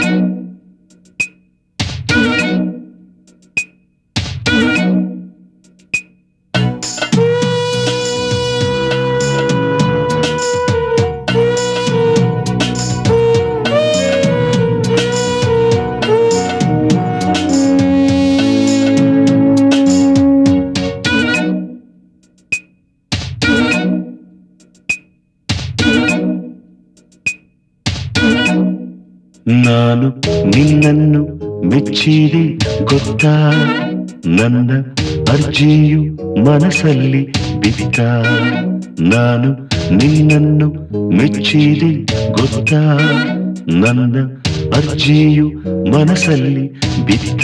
ನಾನು ನಿನ್ನನ್ನು ಮೆಚ್ಚಿದೆ ಗೊತ್ತಾ ನನ್ನ ಅರ್ಜಿಯು ಮನಸ್ಸಲ್ಲಿ ಬಿತ್ತ ನಾನು ನಿನ್ನನ್ನು ಮೆಚ್ಚಿದೆ ಗೊತ್ತಾ ನನ್ನ ಅರ್ಜಿಯು ಮನಸ್ಸಲ್ಲಿ ಬಿತ್ತ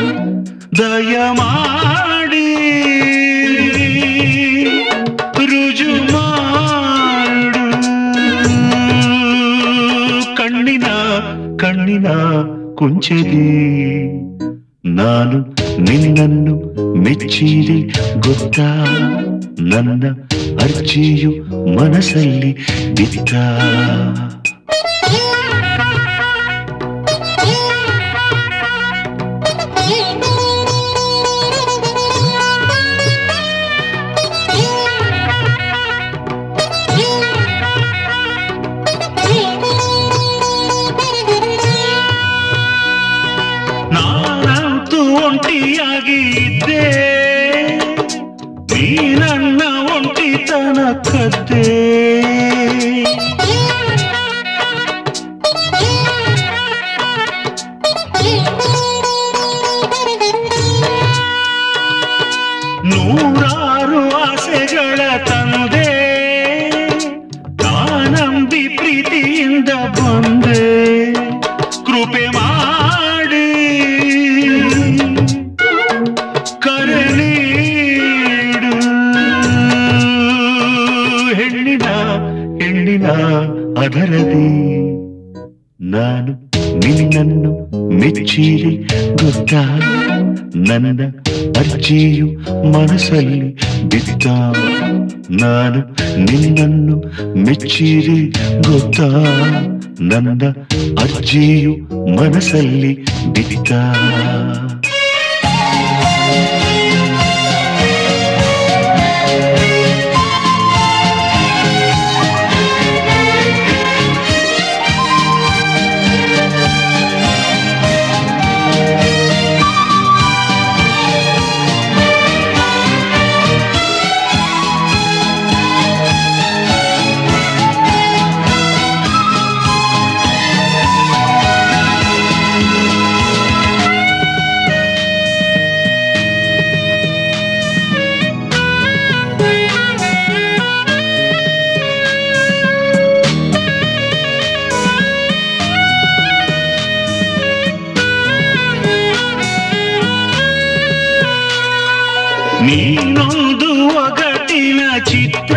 ದಯಮಾಡಿ ರುಜು ಮಾಡು ಕಣ್ಣಿನ ಕಣ್ಣಿನ ಕುಂಚದಿ ನಾನು ನಿನ್ನನ್ನು ಮೆಚ್ಚಿದೆ ಗೊತ್ತಾ ನನ್ನ ಅರ್ಜಿಯು ಮನಸ್ಸಲ್ಲಿ ಬಿತ್ತ ನಾನಂತೂ ಒಂಟಿಯಾಗಿ ಇದ್ದೆ ನೀ ನನ್ನ ಒಂಟಿತನ ಕದ್ದೆ ನೂರಾರು ಆಸೆಗಳ ತಂದೆ ನಾನಂಬಿ ಪ್ರೀತಿಯಿಂದ ಬಂದೆ ಕೃಪೆ ಮಾಡಿ ಕರೆ ನೀಡು ಹೆಣ್ಣಿನ ಹೆಣ್ಣಿನ ಅದರದಿ ನಾನು ನಿನ್ನನ್ನು ಮೆಚ್ಚಿದೆ ಗೊತ್ತಾ ನನ್ನ ಅರ್ಜಿಯು ಮನಸ್ಸಲ್ಲಿ ಬಿತ್ತ ನಾನು ನಿನ್ನನ್ನು ಮೆಚ್ಚಿದೆ ಗೊತ್ತಾ ನನ್ನ ಅರ್ಜಿಯು ಮನಸ್ಸಲ್ಲಿ ಬಿತ್ತ ನೀನೊಂದು ಒಗಟಿನ ಚಿತ್ರ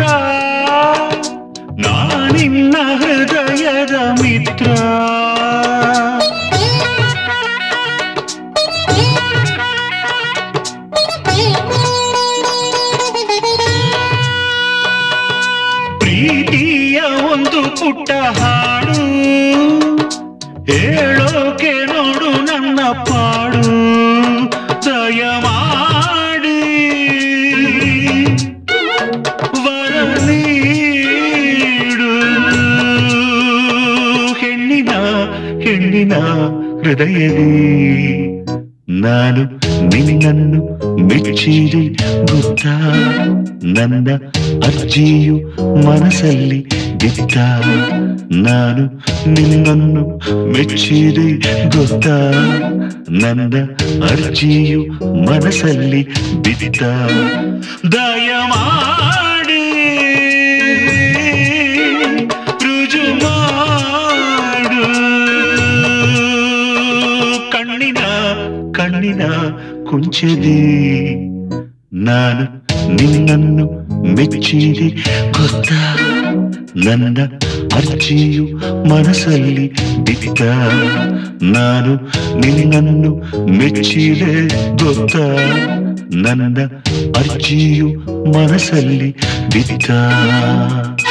ನಾನಿನ್ನ ಹೃದಯದ ಮಿತ್ರ ಪ್ರೀತಿಯ ಒಂದು ಪುಟ್ಟ ಹಾಡು ಹೇಳೋಕೆ ನೋಡು ನನ್ನ ಪಾಡು ದಯಮಾಡಿ ವರ ನೀಡು ಹೆಣ್ಣಿನ ಹೆಣ್ಣಿನ ಹೃದಯದಿ ನಾನು ನಿನ್ನನ್ನು ಮೆಚ್ಚಿದೆ ಗೊತ್ತಾ ನನ್ನ ಅರ್ಜಿಯು ಮನಸ್ಸಲ್ಲಿ ಬಿತ್ತ ನಾನು ನಿನ್ನನ್ನು ಮೆಚ್ಚಿದೆ ಗೊತ್ತಾ ನನ್ನ ಅರ್ಜಿಯು ಮನಸ್ಸಲ್ಲಿ ಬಿತ್ತ ದಯಮಾಡಿ ರುಜು ಮಾಡು ಕಣ್ಣಿನ ಕಣ್ಣಿನ ಕುಂಚದಿ ನಾನು ನಿನ್ನನ್ನು ಮೆಚ್ಚಿದೆ ಗೊತ್ತಾ ನನ್ನ ಅರ್ಜಿಯು ಮನಸ್ಸಲ್ಲಿ ಬಿತ್ತ ನಾನು ನಿನ್ನನ್ನು ಮೆಚ್ಚಿದೆ ಗೊತ್ತಾ ನನ್ನ ಅರ್ಜಿಯು ಮನಸ್ಸಲ್ಲಿ ಬಿತ್ತ